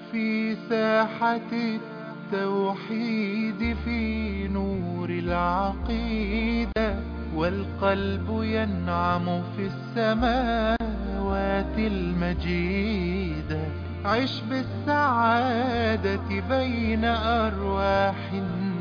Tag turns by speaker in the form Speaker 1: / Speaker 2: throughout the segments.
Speaker 1: في ساحة التوحيد في نور العقيدة والقلب ينعم في السماوات المجيدة عش بالسعادة بين أرواح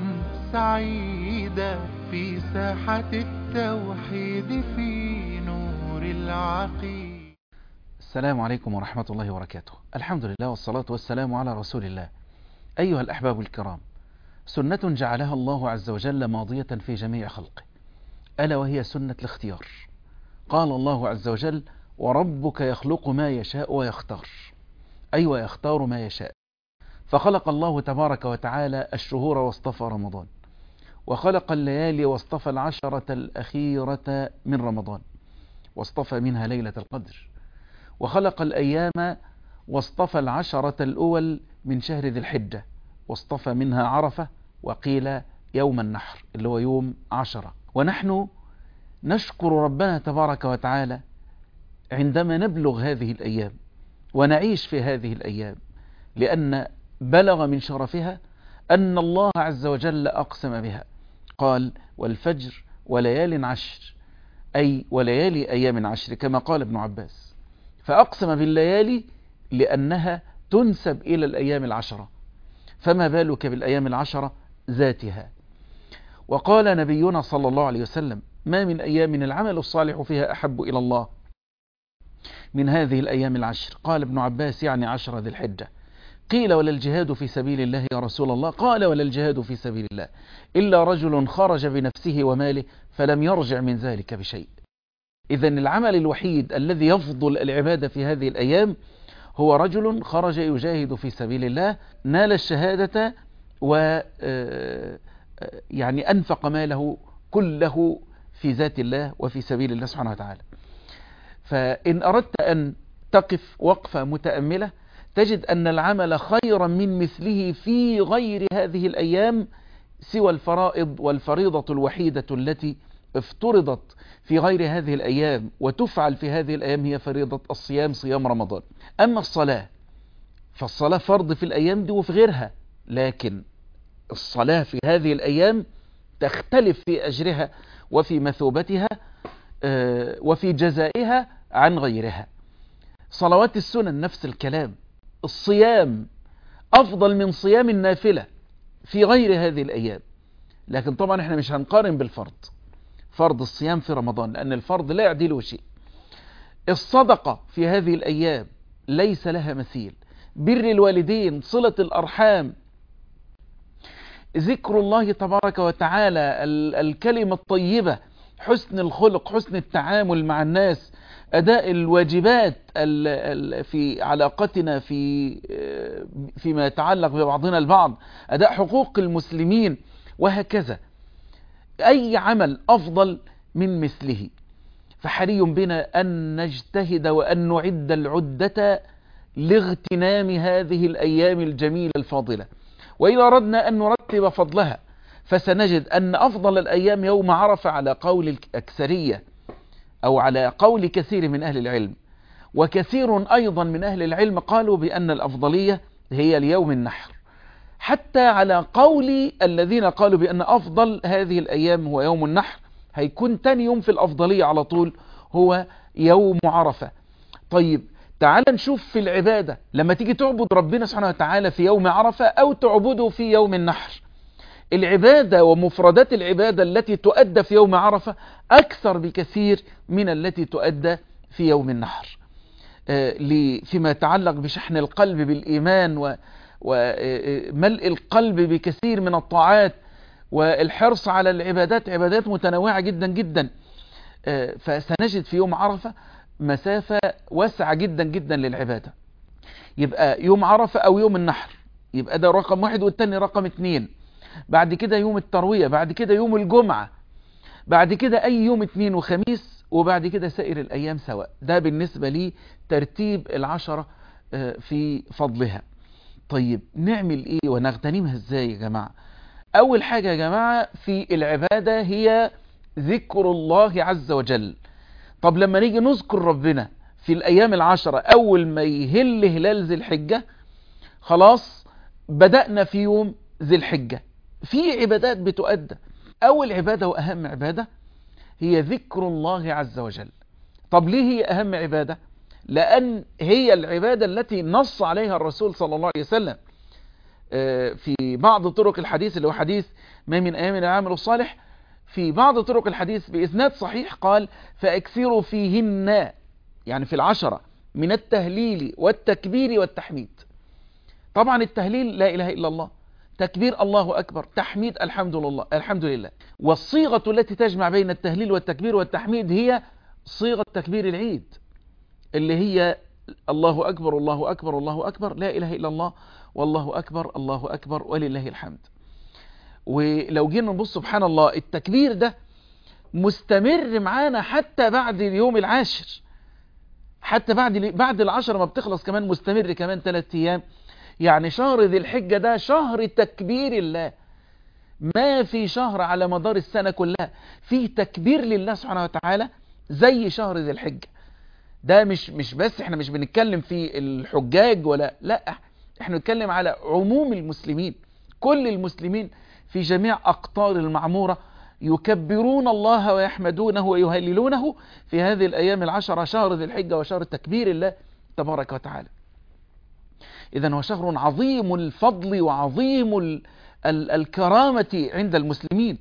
Speaker 1: سعيدة في ساحة التوحيد في نور العقيدة
Speaker 2: السلام عليكم ورحمة الله وبركاته الحمد لله والصلاة والسلام على رسول الله أيها الأحباب الكرام سنة جعلها الله عز وجل ماضية في جميع خلقه ألا وهي سنة الاختيار قال الله عز وجل وربك يخلق ما يشاء ويختار أي أيوة ويختار ما يشاء فخلق الله تبارك وتعالى الشهور واصطفى رمضان وخلق الليالي واصطفى العشرة الأخيرة من رمضان واصطفى منها ليلة القدر وخلق الأيام واصطفى العشرة الأول من شهر ذي الحجة واصطفى منها عرفة وقيل يوم النحر اللي هو يوم عشرة ونحن نشكر ربنا تبارك وتعالى عندما نبلغ هذه الأيام ونعيش في هذه الأيام لأن بلغ من شرفها أن الله عز وجل أقسم بها قال والفجر وليال عشر أي وليالي أيام عشر كما قال ابن عباس فأقسم بالليالي لأنها تنسب إلى الأيام العشرة فما بالك بالأيام العشرة ذاتها وقال نبينا صلى الله عليه وسلم ما من أيام العمل الصالح فيها أحب إلى الله من هذه الأيام العشر قال ابن عباس يعني عشر ذي الحجة قيل ولا الجهاد في سبيل الله يا رسول الله قال ولا الجهاد في سبيل الله إلا رجل خرج بنفسه وماله فلم يرجع من ذلك بشيء إذا العمل الوحيد الذي يفضل العبادة في هذه الأيام هو رجل خرج يجاهد في سبيل الله نال الشهادة و يعني أنفق ماله كله في ذات الله وفي سبيل الله سبحانه وتعالى فإن أردت أن تقف وقفة متأملة تجد أن العمل خيرا من مثله في غير هذه الأيام سوى الفرائض والفريضة الوحيدة التي افترضت في غير هذه الأيام وتفعل في هذه الأيام هي فريضة الصيام صيام رمضان أما الصلاة فالصلاة فرض في الأيام دي وفي غيرها لكن الصلاة في هذه الأيام تختلف في أجرها وفي مثوبتها وفي جزائها عن غيرها صلوات السنن نفس الكلام الصيام أفضل من صيام النافلة في غير هذه الأيام لكن طبعا احنا مش هنقارن بالفرض فرض الصيام في رمضان لأن الفرض لا يعدله شيء الصدقة في هذه الأيام ليس لها مثيل بر الوالدين صلة الأرحام ذكر الله تبارك وتعالى الكلمة الطيبة حسن الخلق حسن التعامل مع الناس أداء الواجبات في علاقتنا في فيما يتعلق ببعضنا البعض أداء حقوق المسلمين وهكذا أي عمل أفضل من مثله فحري بنا أن نجتهد وأن نعد العدة لاغتنام هذه الأيام الجميلة الفاضلة وإذا أردنا أن نرتب فضلها فسنجد أن أفضل الأيام يوم عرفة على قول الأكثرية أو على قول كثير من أهل العلم وكثير أيضا من أهل العلم قالوا بأن الأفضلية هي اليوم النحر حتى على قول الذين قالوا بأن أفضل هذه الأيام هو يوم النحر هيكون تاني يوم في الأفضلية على طول هو يوم عرفة طيب تعال نشوف في العبادة لما تيجي تعبد ربنا سبحانه وتعالى في يوم عرفة أو تعبده في يوم النحر العبادة ومفردات العبادة التي تؤدى في يوم عرفة أكثر بكثير من التي تؤدى في يوم النحر فيما يتعلق بشحن القلب بالإيمان وملء القلب بكثير من الطاعات والحرص على العبادات عبادات متنوعة جدا جدا فسنجد في يوم عرفة مسافة واسعة جدا جدا للعبادة يبقى يوم عرفة أو يوم النحر يبقى ده رقم واحد والتاني رقم اتنين بعد كده يوم التروية بعد كده يوم الجمعة بعد كده أي يوم اثنين وخميس وبعد كده سائر الأيام سواء ده بالنسبة لي ترتيب العشرة في فضلها طيب نعمل ايه ونغتنمها ازاي يا جماعة اول حاجة يا جماعة في العبادة هي ذكر الله عز وجل طب لما نيجي نذكر ربنا في الايام العشرة اول ما يهل هلال ذي الحجة خلاص بدأنا في يوم ذي الحجة في عبادات بتؤدى أول عبادة وأهم عبادة هي ذكر الله عز وجل طب ليه هي أهم عبادة لأن هي العبادة التي نص عليها الرسول صلى الله عليه وسلم في بعض طرق الحديث اللي هو حديث ما من أيام العمل الصالح في بعض طرق الحديث بإسناد صحيح قال فأكثروا فيهن يعني في العشرة من التهليل والتكبير والتحميد طبعا التهليل لا إله إلا الله تكبير الله أكبر تحميد الحمد لله الحمد لله والصيغة التي تجمع بين التهليل والتكبير والتحميد هي صيغة تكبير العيد اللي هي الله أكبر الله أكبر الله أكبر لا إله إلا الله والله أكبر الله أكبر ولله الحمد ولو جينا نبص سبحان الله التكبير ده مستمر معانا حتى بعد اليوم العاشر حتى بعد بعد العشر ما بتخلص كمان مستمر كمان ثلاثة أيام يعني شهر ذي الحجة ده شهر تكبير الله ما في شهر على مدار السنة كلها فيه تكبير لله سبحانه وتعالى زي شهر ذي الحجة ده مش مش بس احنا مش بنتكلم في الحجاج ولا لا احنا بنتكلم على عموم المسلمين كل المسلمين في جميع أقطار المعمورة يكبرون الله ويحمدونه ويهللونه في هذه الأيام العشرة شهر ذي الحجة وشهر تكبير الله تبارك وتعالى إذا هو شهر عظيم الفضل وعظيم ال ال الكرامة عند المسلمين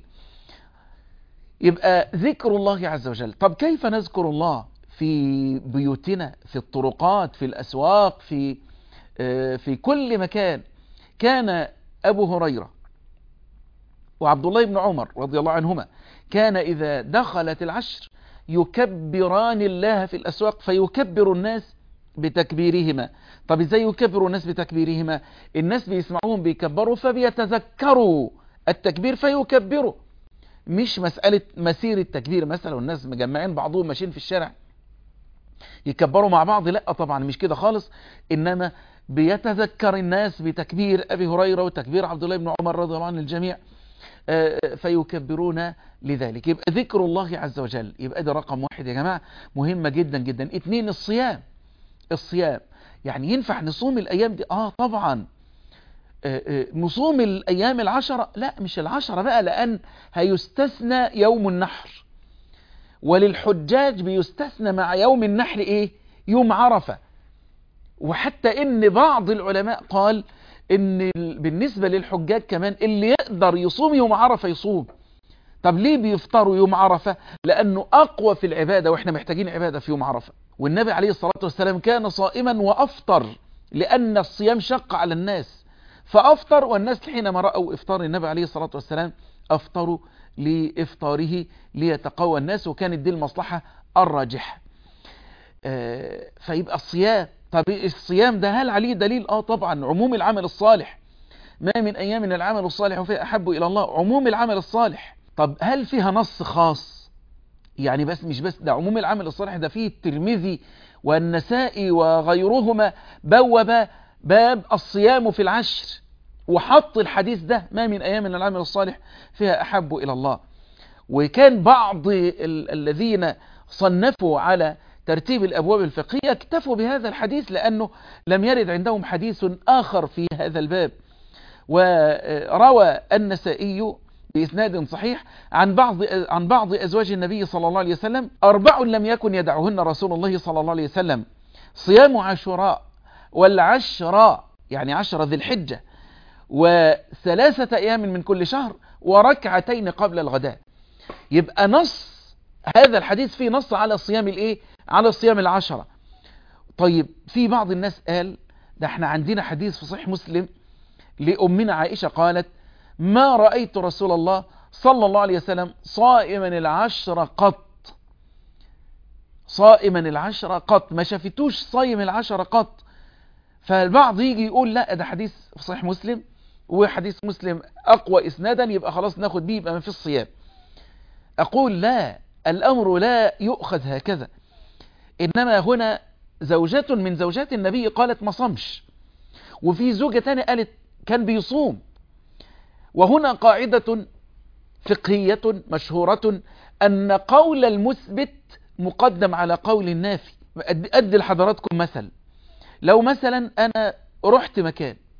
Speaker 2: يبقى ذكر الله عز وجل طب كيف نذكر الله في بيوتنا في الطرقات في الأسواق في في كل مكان كان أبو هريرة وعبد الله بن عمر رضي الله عنهما كان إذا دخلت العشر يكبران الله في الأسواق فيكبر الناس بتكبيرهما طب ازاي يكبروا الناس بتكبيرهما الناس بيسمعوهم بيكبروا فبيتذكروا التكبير فيكبروا مش مسألة مسير التكبير مثلا والناس مجمعين بعضهم ماشيين في الشارع يكبروا مع بعض لا طبعا مش كده خالص إنما بيتذكر الناس بتكبير أبي هريرة وتكبير عبد الله بن عمر رضي الله عن الجميع فيكبرون لذلك يبقى ذكر الله عز وجل يبقى ده رقم واحد يا جماعة مهمة جدا جدا اتنين الصيام الصيام يعني ينفع نصوم الأيام دي آه طبعا نصوم الأيام العشرة لا مش العشرة بقى لأن هيستثنى يوم النحر وللحجاج بيستثنى مع يوم النحر إيه يوم عرفة وحتى إن بعض العلماء قال إن بالنسبة للحجاج كمان اللي يقدر يصوم يوم عرفة يصوم طب ليه بيفطروا يوم عرفة لأنه أقوى في العبادة وإحنا محتاجين عبادة في يوم عرفة والنبي عليه الصلاة والسلام كان صائما وأفطر لأن الصيام شق على الناس فأفطر والناس حينما رأوا إفطار النبي عليه الصلاة والسلام أفطروا لإفطاره ليتقوى الناس وكانت دي المصلحة الراجحة آه فيبقى الصيام طب الصيام ده هل عليه دليل آه طبعا عموم العمل الصالح ما من أيام العمل الصالح وفيه أحب إلى الله عموم العمل الصالح طب هل فيها نص خاص يعني بس مش بس ده عموم العمل الصالح ده فيه الترمذي والنسائي وغيرهما بوب باب الصيام في العشر وحط الحديث ده ما من أيام العمل الصالح فيها أحب إلى الله وكان بعض ال الذين صنفوا على ترتيب الأبواب الفقهية اكتفوا بهذا الحديث لأنه لم يرد عندهم حديث آخر في هذا الباب وروى النسائي بإسناد صحيح عن بعض عن بعض أزواج النبي صلى الله عليه وسلم أربع لم يكن يدعهن رسول الله صلى الله عليه وسلم صيام عاشوراء والعشراء يعني عشرة ذي الحجة وثلاثة أيام من كل شهر وركعتين قبل الغداء يبقى نص هذا الحديث فيه نص على صيام الايه على صيام العشرة طيب في بعض الناس قال ده احنا عندنا حديث في صحيح مسلم لأمنا عائشة قالت ما رأيت رسول الله صلى الله عليه وسلم صائما العشر قط صائما العشر قط ما شافتوش صايم العشر قط فالبعض يجي يقول لا ده حديث في صحيح مسلم وحديث مسلم أقوى إسنادا يبقى خلاص ناخد بيه يبقى ما في الصيام أقول لا الأمر لا يؤخذ هكذا إنما هنا زوجة من زوجات النبي قالت ما صمش وفي زوجة تانية قالت كان بيصوم وهنا قاعدة فقهية مشهورة أن قول المثبت مقدم على قول النافي أدي لحضراتكم مثل لو مثلا أنا رحت مكان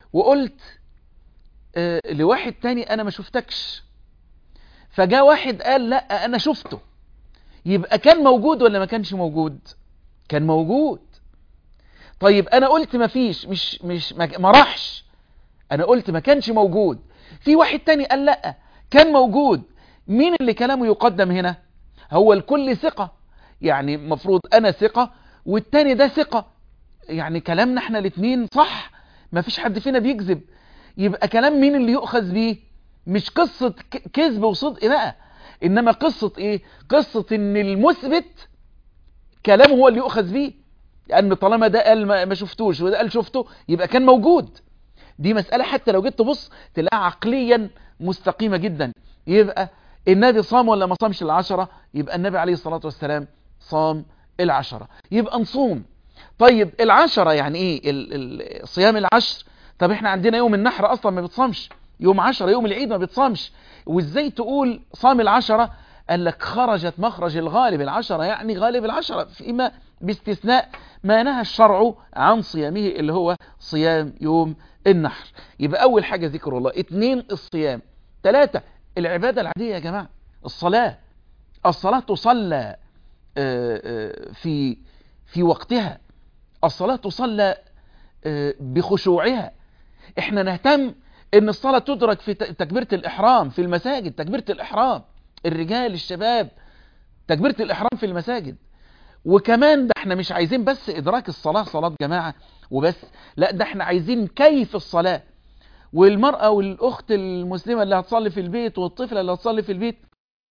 Speaker 2: وقلت آه، لواحد تاني انا ما شفتكش فجاء واحد قال لا انا شفته يبقى كان موجود ولا ما كانش موجود كان موجود طيب انا قلت ما فيش مش مش ما ما راحش انا قلت ما كانش موجود في واحد تاني قال لا كان موجود مين اللي كلامه يقدم هنا هو الكل ثقة يعني مفروض انا ثقة والتاني ده ثقة يعني كلامنا احنا الاتنين صح ما فيش حد فينا بيكذب يبقى كلام مين اللي يؤخذ بيه مش قصة ك- كذب وصدق بقى انما قصة ايه قصة ان المثبت كلامه هو اللي يؤخذ بيه لان طالما ده قال ما ما شفتوش وده قال شفته يبقى كان موجود دي مسألة حتى لو جيت تبص تلاقيها عقليا مستقيمة جدا يبقى النبي صام ولا ما صامش العشرة يبقى النبي عليه الصلاة والسلام صام العشرة يبقى نصوم طيب العشرة يعني ايه ال ال صيام العشر طب احنا عندنا يوم النحر اصلا ما بيتصامش يوم عشرة يوم العيد ما بيتصامش وازاي تقول صام العشرة قال لك خرجت مخرج الغالب العشرة يعني غالب العشرة فيما باستثناء ما نهى الشرع عن صيامه اللي هو صيام يوم النحر يبقى اول حاجة ذكر الله اتنين الصيام ثلاثة العبادة العادية يا جماعة الصلاة الصلاة تصلى آه، آه، في في وقتها الصلاة تصلى آه، بخشوعها احنا نهتم ان الصلاة تدرك في ت- تكبيرة الاحرام في المساجد تكبيرة الاحرام الرجال الشباب تكبيرة الاحرام في المساجد وكمان ده احنا مش عايزين بس ادراك الصلاة صلاة جماعة وبس لا ده احنا عايزين كيف الصلاة والمرأة والاخت المسلمة اللي هتصلي في البيت والطفلة اللي هتصلي في البيت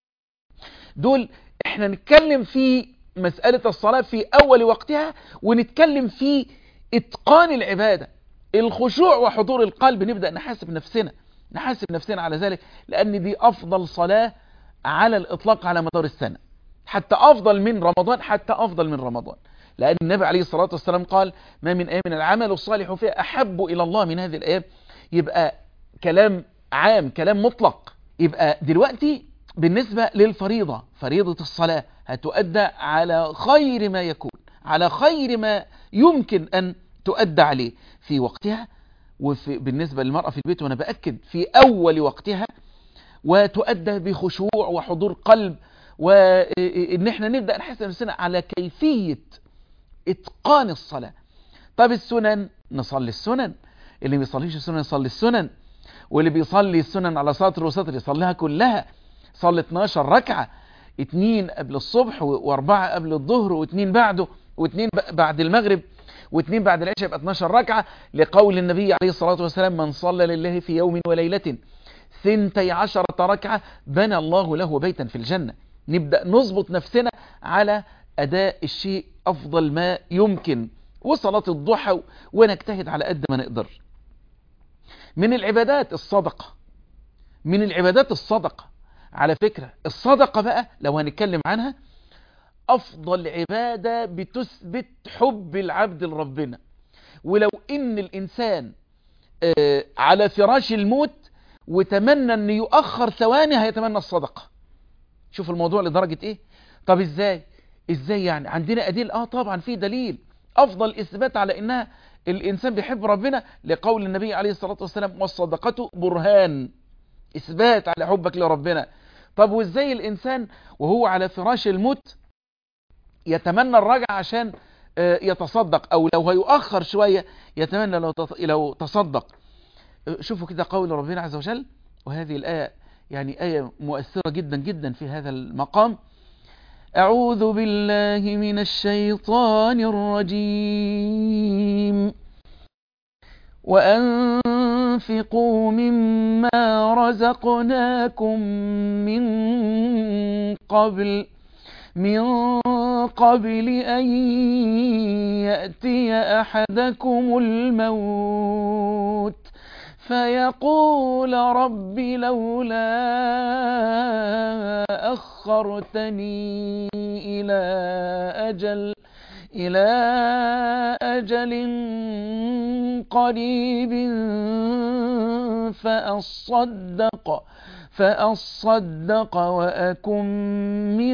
Speaker 2: دول احنا نتكلم في مسألة الصلاة في اول وقتها ونتكلم في اتقان العبادة الخشوع وحضور القلب نبدأ نحاسب نفسنا نحاسب نفسنا على ذلك لان دي افضل صلاة على الاطلاق على مدار السنة حتى افضل من رمضان حتى افضل من رمضان لان النبي عليه الصلاة والسلام قال ما من ايام العمل الصالح فيها احب الى الله من هذه الايام يبقى كلام عام كلام مطلق يبقى دلوقتي بالنسبة للفريضة فريضة الصلاة هتؤدى على خير ما يكون على خير ما يمكن أن تؤدى عليه في وقتها وفي بالنسبة للمرأة في البيت وأنا بأكد في أول وقتها وتؤدى بخشوع وحضور قلب وإن احنا نبدأ نحسن نفسنا على كيفية إتقان الصلاة طب السنن نصلي السنن اللي ما بيصليش السنن يصلي السنن واللي بيصلي السنن على سطر وسطر يصليها كلها صلي 12 ركعة اتنين قبل الصبح و- واربعة قبل الظهر واتنين بعده واتنين ب- بعد المغرب واتنين بعد العشاء يبقى 12 ركعة لقول النبي عليه الصلاة والسلام من صلى لله في يوم وليلة ثنتي عشرة ركعة بنى الله له بيتا في الجنة نبدأ نظبط نفسنا على أداء الشيء أفضل ما يمكن وصلاة الضحى و- ونجتهد على قد ما نقدر من العبادات الصدقة من العبادات الصدقة على فكرة الصدقة بقى لو هنتكلم عنها أفضل عبادة بتثبت حب العبد لربنا ولو إن الإنسان آه، على فراش الموت وتمنى أن يؤخر ثواني هيتمنى الصدقة شوف الموضوع لدرجة إيه طب إزاي إزاي يعني عندنا أدلة آه طبعا في دليل أفضل إثبات على إنها الإنسان بيحب ربنا لقول النبي عليه الصلاة والسلام والصدقة برهان إثبات على حبك لربنا طب وإزاي الإنسان وهو على فراش الموت يتمنى الرجعة عشان آه، يتصدق أو لو هيؤخر شوية يتمنى لو تص- لو تصدق آه، شوفوا كده قول ربنا عز وجل وهذه الآية يعني آية مؤثرة جدا جدا في هذا المقام أعوذ بالله من الشيطان الرجيم وأنفقوا مما رزقناكم من قبل من قبل أن يأتي أحدكم الموت فيقول رب لولا أخرتني إلى أجل إلى أجل قريب فأصدق فأصدق وأكن من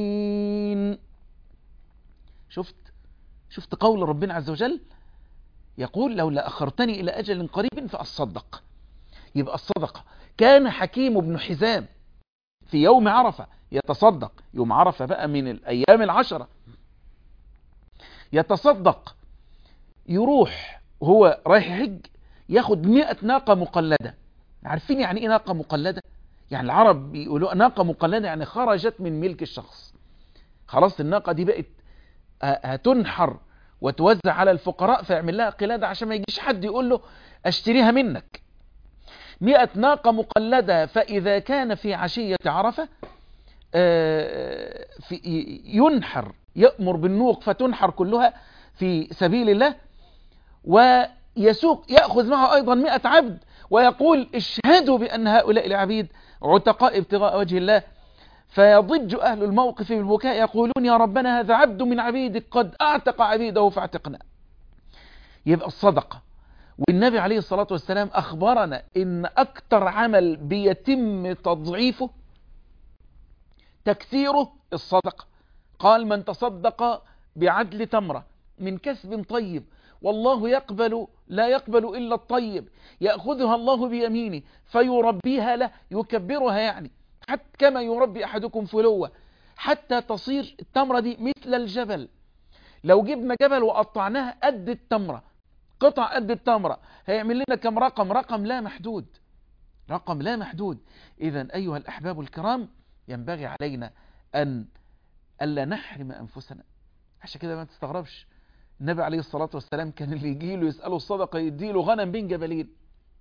Speaker 2: الصالحين شفت شفت قول ربنا عز وجل يقول لولا أخرتني إلى أجل قريب فأصدق يبقى الصدقة كان حكيم بن حزام في يوم عرفة يتصدق يوم عرفة بقى من الأيام العشرة يتصدق يروح وهو رايح يحج ياخد مئة ناقة مقلدة عارفين يعني ايه ناقة مقلدة يعني العرب بيقولوا ناقة مقلدة يعني خرجت من ملك الشخص خلاص الناقة دي بقت هتنحر وتوزع على الفقراء فيعمل لها قلادة عشان ما يجيش حد يقول له اشتريها منك مئة ناقة مقلدة فإذا كان في عشية عرفة في ينحر يأمر بالنوق فتنحر كلها في سبيل الله ويسوق يأخذ معه أيضا مئة عبد ويقول اشهدوا بأن هؤلاء العبيد عتقاء ابتغاء وجه الله فيضج أهل الموقف بالبكاء يقولون يا ربنا هذا عبد من عبيدك قد أعتق عبيده فاعتقنا يبقى الصدقة والنبي عليه الصلاة والسلام أخبرنا إن أكتر عمل بيتم تضعيفه تكثيره الصدقة قال من تصدق بعدل تمرة من كسب طيب والله يقبل لا يقبل إلا الطيب يأخذها الله بيمينه فيربيها له يكبرها يعني حتى كما يربي أحدكم فلوة حتى تصير التمرة دي مثل الجبل لو جبنا جبل وقطعناها قد التمرة قطع قد التمرة هيعمل لنا كم رقم رقم لا محدود رقم لا محدود إذا أيها الأحباب الكرام ينبغي علينا أن ألا نحرم أنفسنا عشان كده ما تستغربش النبي عليه الصلاة والسلام كان اللي يجي له يسأله الصدقة يديله غنم بين جبلين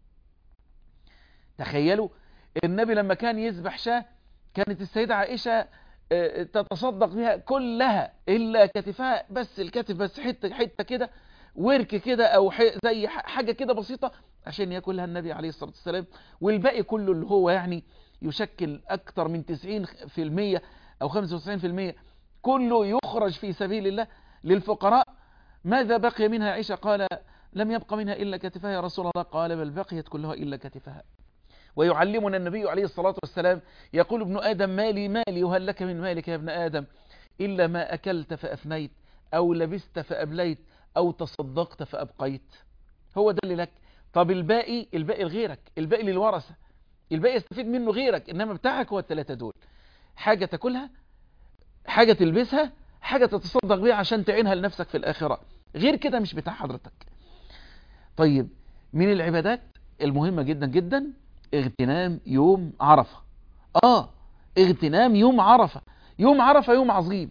Speaker 2: تخيلوا النبي لما كان يذبح شاه كانت السيدة عائشة تتصدق بها كلها إلا كتفها بس الكتف بس حتة حتة كده ورك كده أو زي حاجة كده بسيطة عشان ياكلها النبي عليه الصلاة والسلام والباقي كله اللي هو يعني يشكل أكثر من 90% أو 95% كله يخرج في سبيل الله للفقراء ماذا بقي منها عيشة قال لم يبق منها إلا كتفها يا رسول الله قال بل بقيت كلها إلا كتفها ويعلمنا النبي عليه الصلاة والسلام يقول ابن آدم مالي مالي وهل لك من مالك يا ابن آدم إلا ما أكلت فأفنيت أو لبست فأبليت أو تصدقت فأبقيت هو ده اللي لك طب الباقي الباقي لغيرك الباقي للورثة الباقي يستفيد منه غيرك إنما بتاعك هو الثلاثة دول حاجة تاكلها حاجة تلبسها حاجة تتصدق بيها عشان تعينها لنفسك في الآخرة غير كده مش بتاع حضرتك طيب من العبادات المهمة جدا جدا اغتنام يوم عرفة اه اغتنام يوم عرفة يوم عرفة يوم عظيم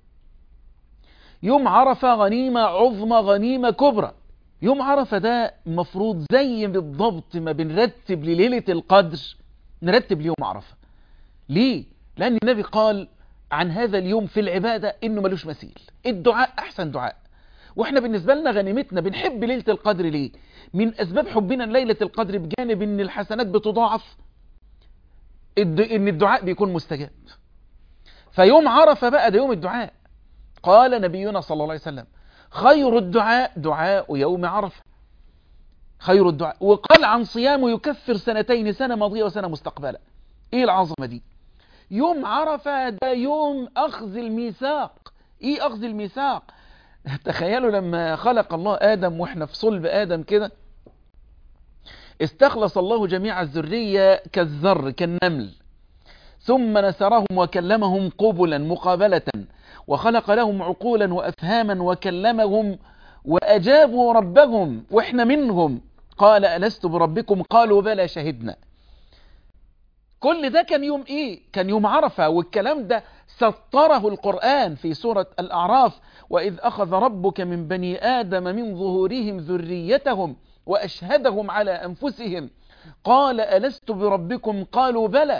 Speaker 2: يوم عرفة غنيمة عظمى غنيمة كبرى يوم عرفة ده مفروض زي بالضبط ما بنرتب لليلة القدر نرتب ليوم عرفة ليه؟ لأن النبي قال عن هذا اليوم في العبادة إنه ملوش مثيل الدعاء أحسن دعاء واحنا بالنسبة لنا غنيمتنا بنحب ليلة القدر ليه من أسباب حبنا ليلة القدر بجانب إن الحسنات بتضاعف إن الدعاء بيكون مستجاب فيوم عرفة بقى ده يوم الدعاء قال نبينا صلى الله عليه وسلم خير الدعاء دعاء يوم عرفة خير الدعاء وقال عن صيامه يكفر سنتين سنة ماضية وسنة مستقبلة ايه العظمة دي يوم عرفة ده يوم أخذ الميثاق ايه أخذ الميثاق تخيلوا لما خلق الله آدم واحنا في صلب آدم كده استخلص الله جميع الذرية كالذر كالنمل ثم نسرهم وكلمهم قبلا مقابلة وخلق لهم عقولا وأفهاما وكلمهم وأجابوا ربهم وإحنا منهم قال ألست بربكم قالوا بلى شهدنا كل ده كان يوم إيه كان يوم عرفة والكلام ده سطره القرآن في سورة الأعراف وإذ أخذ ربك من بني آدم من ظهورهم ذريتهم وأشهدهم على أنفسهم قال ألست بربكم قالوا بلى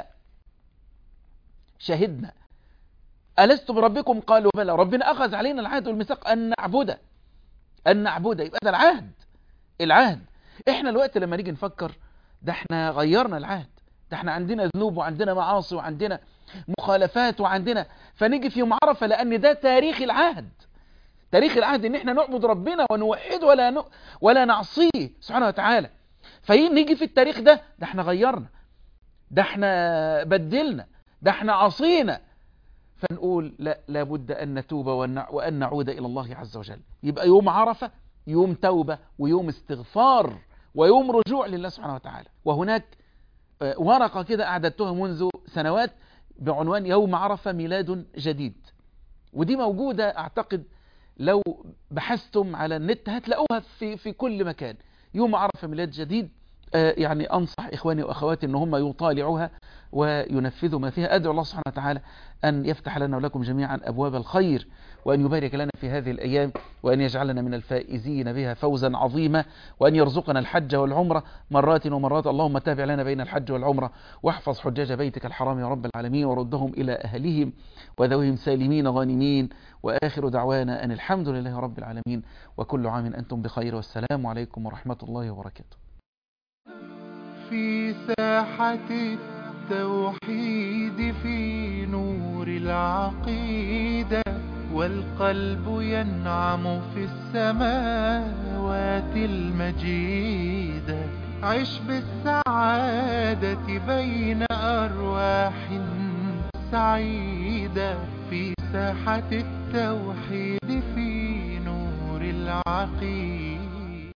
Speaker 2: شهدنا ألست بربكم قالوا بلى ربنا أخذ علينا العهد والميثاق أن نعبده أن نعبده يبقى ده العهد العهد إحنا الوقت لما نيجي نفكر ده إحنا غيرنا العهد ده إحنا عندنا ذنوب وعندنا معاصي وعندنا مخالفات وعندنا فنيجي في يوم عرفة لأن ده تاريخ العهد تاريخ العهد ان احنا نعبد ربنا ونوحده ولا ن... ولا نعصيه سبحانه وتعالى فنيجي في التاريخ ده ده احنا غيرنا ده احنا بدلنا ده احنا عصينا فنقول لا لابد ان نتوب وان نعود الى الله عز وجل يبقى يوم عرفة يوم توبة ويوم استغفار ويوم رجوع لله سبحانه وتعالى وهناك ورقة كده أعددتها منذ سنوات بعنوان يوم عرفة ميلاد جديد ودي موجودة أعتقد لو بحثتم على النت هتلاقوها في, في كل مكان يوم عرفة ميلاد جديد يعني أنصح إخواني وأخواتي أن هم يطالعوها وينفذوا ما فيها أدعو الله سبحانه وتعالى أن يفتح لنا ولكم جميعا أبواب الخير وأن يبارك لنا في هذه الأيام وأن يجعلنا من الفائزين بها فوزا عظيما وأن يرزقنا الحج والعمرة مرات ومرات اللهم تابع لنا بين الحج والعمرة واحفظ حجاج بيتك الحرام يا رب العالمين وردهم إلى أهلهم وذويهم سالمين غانمين وآخر دعوانا أن الحمد لله رب العالمين وكل عام أنتم بخير والسلام عليكم ورحمة الله وبركاته
Speaker 1: في ساحة التوحيد في نور العقيدة والقلب ينعم في السماوات المجيدة عش بالسعادة بين أرواح سعيدة في ساحة التوحيد في نور العقيدة